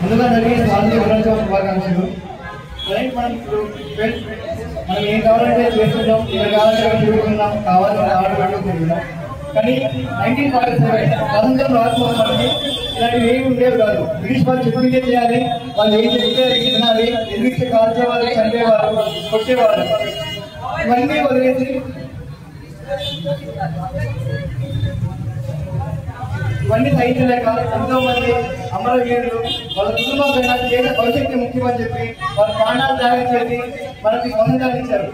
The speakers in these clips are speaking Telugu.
ముందుగా జరిగిన స్వాతంత్ర దినోత్సవ శుభాకాంక్షలు రైట్ మనం ఇప్పుడు వెల్, మనం ఏం కావాలంటే చేస్తున్నాం ఇక్కడ కావాలంటే అక్కడ తిరుగుతున్నాం కావాలంటే ఆర్డర్ పెట్టుకుంటున్నాం కానీ నైన్టీన్ ఫార్టీ సెవెన్ స్వాతంత్రం రాకపోవడానికి ఇలాంటివి ఏమి ఉండేవి కాదు బ్రిటిష్ వాళ్ళు చెప్పిందే చేయాలి వాళ్ళు ఏం చెప్తే అది వినాలి ఎదిరిస్తే కాల్చేవాళ్ళు చంపేవారు కొట్టేవారు ఇవన్నీ వదిలేసి ఇవన్నీ సహించలేక ఎంతో మంది అమరవీరులు వాళ్ళ కుటుంబం కన్నా దేశ భవిష్యత్తు ముఖ్యమని చెప్పి వాళ్ళ ప్రాణాలు త్యాగం చేసి మనకి స్వతంత్రాన్ని ఇచ్చారు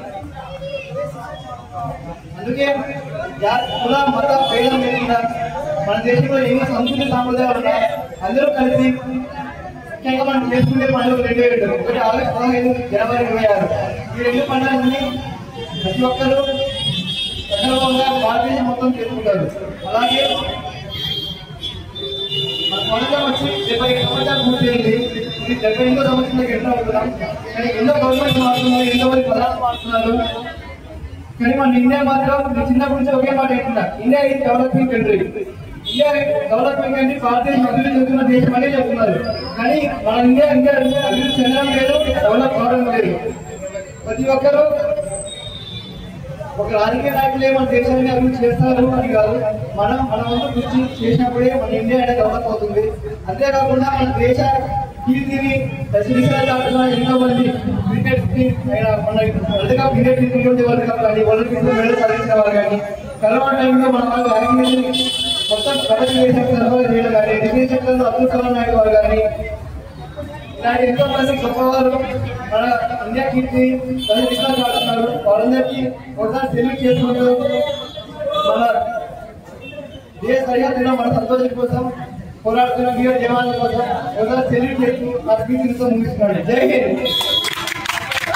అందుకే జా- కుల మత భేదం లేకుండా మన దేశంలో ఎన్నో సంస్కృతి సాంప్రదాయాలు ఉన్నాయి అందరూ కలిసి ముఖ్యంగా మనం చేసుకునే పండుగలు రెండే ఉంటారు ఒకటి ఆగస్టు పదహైదు జనవరి ఇరవై ఆరు ఈ రెండు పండుగలని ప్రతి ఒక్కరూ సందర్భంగా భారతదేశం మొత్తం చేసుకుంటారు అలాగే మన పండుగ వచ్చి డెబ్బై ఐదు సంవత్సరాలు పూర్తయింది ఇది డెబ్బై ఎనిమిదో సంవత్సరంలోకి ఎంటర్ అవుతున్నాం కానీ ఎన్నో గవర్నమెంట్ మారుతున్నారు ఎన్నో మంది పదాలు మారుతున్నారు కానీ మన ఇండియా మాత్రం నేను చిన్నప్పటి నుంచి ఒకే మాట చెప్తున్నా ఇండియా ఇది developing country India developing country భారతదేశం అభివృద్ధి చెందుతున్న దేశం అనే చెప్తున్నారు కానీ మన ఇండియా ఇంకా అభివృద్ధి చెందడం లేదు డెవలప్ కావడం లేదు ప్రతి ఒక్కరూ ఒక రాజకీయ నాయకులే మన దేశాన్ని అభివృద్ధి చేస్తారు అని కాదు మనం మన వంతు కృషి చేసినప్పుడే మన ఇండియా అనేది డెవలప్ అవుతుంది అంతేకాకుండా మన దేశ కీర్తిని దశదిశాలు దాటుతున్న ఎంతో మంది క్రికెట్ కి ఆయన మన world cup India T twenty world cup కానీ వరల్డ్ కప్ మెడల్ సాధించిన వారు కానీ కరోనా టైంలో మన వాళ్ళు ర్యాంకింగ్ మొత్తం ప్రపంచ దేశానికి సరఫరా చేయడం కానీ డిఫెన్స్ సెక్టర్లో అబ్దుల్ కలాం నాయుడు వారు కానీ ఇలాంటి ఎంతో మంది గొప్పవారు మన ఇండియా కీర్తి పది దిశాలు దాటుతున్నారు వాళ్ళందరికీ ఒకసారి సెల్యూట్ చేసుకుంటూ మన దేశ సరిహద్దులో మన సంతోషం కోసం పోరాడుతున్న వీర జవాన్ల కోసం ఒకసారి సెల్యూట్ చేస్తూ ఆ స్పీచ్ ముగిస్తున్నాడు జై హింద్